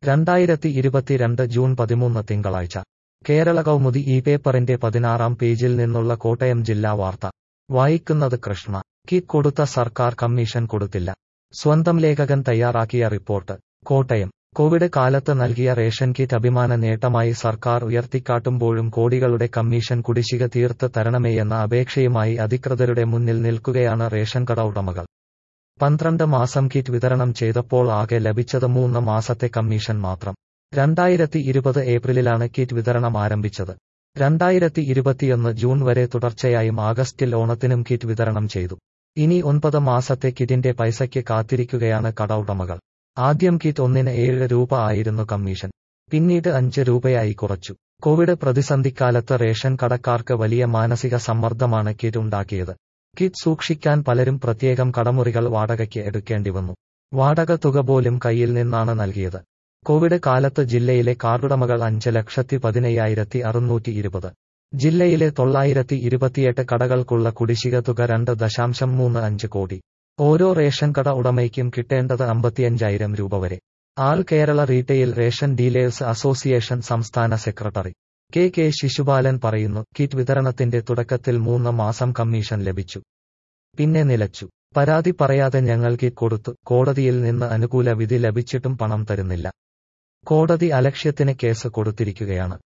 രണ്ടായിരത്തി ഇരുപത്തിരണ്ട് ജൂൺ പതിമൂന്ന് തിങ്കളാഴ്ച കേരള കൗമുദി ഈ പേപ്പറിന്റെ പതിനാറാം പേജിൽ നിന്നുള്ള കോട്ടയം ജില്ലാ വാർത്ത വായിക്കുന്നത് കൃഷ്ണ കിറ്റ് കൊടുത്ത സർക്കാർ കമ്മീഷൻ കൊടുത്തില്ല സ്വന്തം ലേഖകൻ തയ്യാറാക്കിയ റിപ്പോർട്ട് കോട്ടയം കോവിഡ് കാലത്ത് നൽകിയ റേഷൻ കിറ്റ് അഭിമാന നേട്ടമായി സർക്കാർ ഉയർത്തിക്കാട്ടുമ്പോഴും കോടികളുടെ കമ്മീഷൻ കുടിശ്ശിക തീർത്ത് തരണമേയെന്ന അപേക്ഷയുമായി അധികൃതരുടെ മുന്നിൽ നിൽക്കുകയാണ് റേഷൻ കട ഉടമകൾ പന്ത്രണ്ട് മാസം കിറ്റ് വിതരണം ചെയ്തപ്പോൾ ആകെ ലഭിച്ചത് മൂന്ന് മാസത്തെ കമ്മീഷൻ മാത്രം രണ്ടായിരത്തി ഇരുപത് ഏപ്രിലിലാണ് കിറ്റ് വിതരണം ആരംഭിച്ചത് രണ്ടായിരത്തി ഇരുപത്തിയൊന്ന് ജൂൺ വരെ തുടർച്ചയായും ആഗസ്റ്റിൽ ഓണത്തിനും കിറ്റ് വിതരണം ചെയ്തു ഇനി ഒൻപത് മാസത്തെ കിറ്റിന്റെ പൈസയ്ക്ക് കാത്തിരിക്കുകയാണ് കട ഉടമകൾ ആദ്യം കിറ്റ് ഒന്നിന് ഏഴ് രൂപ ആയിരുന്നു കമ്മീഷൻ പിന്നീട് അഞ്ച് രൂപയായി കുറച്ചു കോവിഡ് പ്രതിസന്ധിക്കാലത്ത് റേഷൻ കടക്കാർക്ക് വലിയ മാനസിക സമ്മർദ്ദമാണ് കിറ്റ് ഉണ്ടാക്കിയത് കിറ്റ് സൂക്ഷിക്കാൻ പലരും പ്രത്യേകം കടമുറികൾ വാടകയ്ക്ക് എടുക്കേണ്ടി വന്നു വാടക തുക പോലും കയ്യിൽ നിന്നാണ് നൽകിയത് കോവിഡ് കാലത്ത് ജില്ലയിലെ കാർഡുടമകൾ അഞ്ച് ലക്ഷത്തി പതിനയ്യായിരത്തി അറുന്നൂറ്റി ഇരുപത് ജില്ലയിലെ തൊള്ളായിരത്തി ഇരുപത്തിയെട്ട് കടകൾക്കുള്ള കുടിശ്ശിക തുക രണ്ട് ദശാംശം മൂന്ന് അഞ്ച് കോടി ഓരോ റേഷൻ കട ഉടമയ്ക്കും കിട്ടേണ്ടത് അമ്പത്തിയഞ്ചായിരം രൂപ വരെ all Kerala retail ration dealers association സംസ്ഥാന സെക്രട്ടറി കെ കെ ശിശുപാലൻ പറയുന്നു കിറ്റ് വിതരണത്തിന്റെ തുടക്കത്തിൽ മൂന്ന് മാസം കമ്മീഷൻ ലഭിച്ചു പിന്നെ നിലച്ചു പരാതി പറയാതെ ഞങ്ങൾ കിറ്റ് കൊടുത്തു കോടതിയിൽ നിന്ന് അനുകൂല വിധി ലഭിച്ചിട്ടും പണം തരുന്നില്ല കോടതി അലക്ഷ്യത്തിന് കേസ് കൊടുത്തിരിക്കുകയാണ്